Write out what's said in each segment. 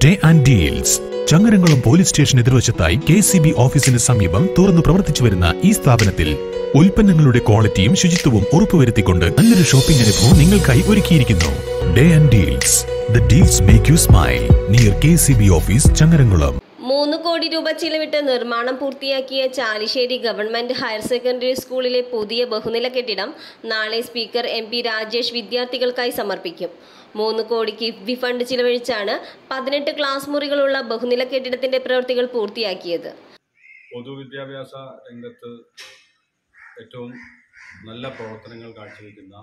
day and deals Changaramkulam police station എതിർവശത്തായി K C B ഓഫീസിന് സമീപം തുറന്നു പ്രവർത്തിച്ചു വരുന്ന ഈ സ്ഥാപനത്തിൽ ഉൽപ്പന്നങ്ങളുടെ ക്വാളിറ്റിയും ശുചിത്വവും ഉറപ്പുവരുത്തിക്കൊണ്ട് നല്ലൊരു ഷോപ്പിംഗ് അനുഭവം നിങ്ങൾക്കായി ഒരുക്കിയിരിക്കുന്നു day and deals the deals make you smile near K C B office Changaramkulam മൂന്ന് കോടി രൂപ ചിലവിട്ട് നിർമ്മാണം പൂർത്തിയാക്കിയ ചാലിശ്ശേരി ഗവൺമെന്റ് ഹയർ സെക്കൻഡറി സ്കൂളിലെ പുതിയ ബഹുനില കെട്ടിടം നാളെ സ്പീക്കർ എം പി രാജേഷ് വിദ്യാർത്ഥികൾക്കായി സമർപ്പിക്കും മൂന്ന് കോടി കിഫ്ബി ഫണ്ട് ചിലവഴിച്ചാണ് പതിനെട്ട് ക്ലാസ് മുറികളുള്ള ബഹുനില കെട്ടിടത്തിന്റെ പ്രവൃത്തികൾ പൂർത്തിയാക്കിയത് പൊതുവിദ്യാഭ്യാസ രംഗത്ത് ഏറ്റവും നല്ല പ്രവർത്തനങ്ങൾ കാഴ്ചവെക്കുന്ന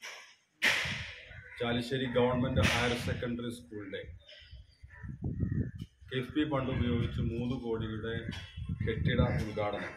ചാലിശ്ശേരി ഗവൺമെൻറ് ഹയർ സെക്കൻഡറി സ്കൂളിൻ്റെ കിഫ്ബി ഫണ്ട് ഉപയോഗിച്ച് മൂന്ന് കോടിയുടെ കെട്ടിട ഉദ്ഘാടനം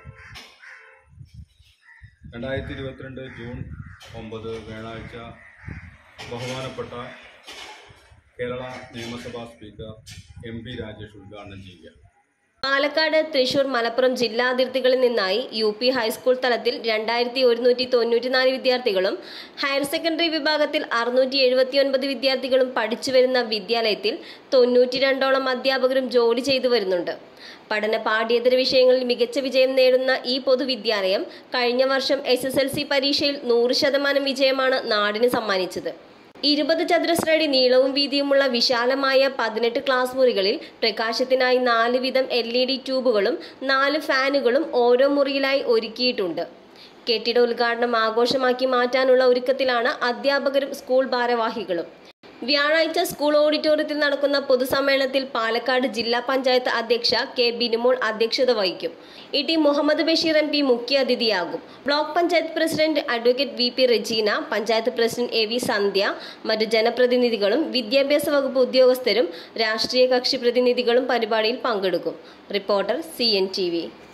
രണ്ടായിരത്തി ഇരുപത്തിരണ്ട് ജൂൺ ഒമ്പത് വ്യാഴാഴ്ച ബഹുമാനപ്പെട്ട കേരള നിയമസഭാ സ്പീക്കർ എം പി രാജേഷ് ഉദ്ഘാടനം ചെയ്യുക പാലക്കാട് തൃശൂർ മലപ്പുറം ജില്ലാ അതിർത്തികളിൽ നിന്നായി യു പി ഹൈസ്കൂൾ തലത്തിൽ രണ്ടായിരത്തി ഒരുന്നൂറ്റി തൊണ്ണൂറ്റിനാല് വിദ്യാർത്ഥികളും ഹയർ സെക്കൻഡറി വിഭാഗത്തിൽ അറുന്നൂറ്റി എഴുപത്തിയൊൻപത് വിദ്യാർത്ഥികളും പഠിച്ചു വരുന്ന വിദ്യാലയത്തിൽ തൊണ്ണൂറ്റി രണ്ടോളം അധ്യാപകരും ജോലി ചെയ്തു വരുന്നുണ്ട് പഠന പാഠ്യേതര വിഷയങ്ങളിൽ മികച്ച വിജയം നേടുന്ന ഈ പൊതുവിദ്യാലയം കഴിഞ്ഞ വർഷം എസ് എസ് എൽ സി പരീക്ഷയിൽ നൂറ് ശതമാനം വിജയമാണ് നാടിന് സമ്മാനിച്ചത് ഇരുപത് ചതുരശ്രടി നീളവും വീതിയുമുള്ള വിശാലമായ പതിനെട്ട് ക്ലാസ് മുറികളിൽ പ്രകാശത്തിനായി നാല് വിധം എൽ ഇ ഡി ട്യൂബുകളും നാല് ഫാനുകളും ഓരോ മുറിയിലായി ഒരുക്കിയിട്ടുണ്ട് കെട്ടിട ഉദ്ഘാടനം ആഘോഷമാക്കി മാറ്റാനുള്ള ഒരുക്കത്തിലാണ് അധ്യാപകരും സ്കൂൾ ഭാരവാഹികളും വ്യാഴാഴ്ച സ്കൂൾ ഓഡിറ്റോറിയത്തിൽ നടക്കുന്ന പൊതുസമ്മേളനത്തിൽ പാലക്കാട് ജില്ലാ പഞ്ചായത്ത് അധ്യക്ഷ കെ ബിനുമോൾ അധ്യക്ഷത വഹിക്കും E T Muhammad Basheer M P മുഖ്യ അതിഥിയാകും block panchayat president advocate V P Regina panchayat president A V Sandhya മറ്റു ജനപ്രതിനിധികളും വിദ്യാഭ്യാസ വകുപ്പ് ഉദ്യോഗസ്ഥരും രാഷ്ട്രീയ കക്ഷി പ്രതിനിധികളും പരിപാടിയിൽ പങ്കെടുക്കും reporter C N T V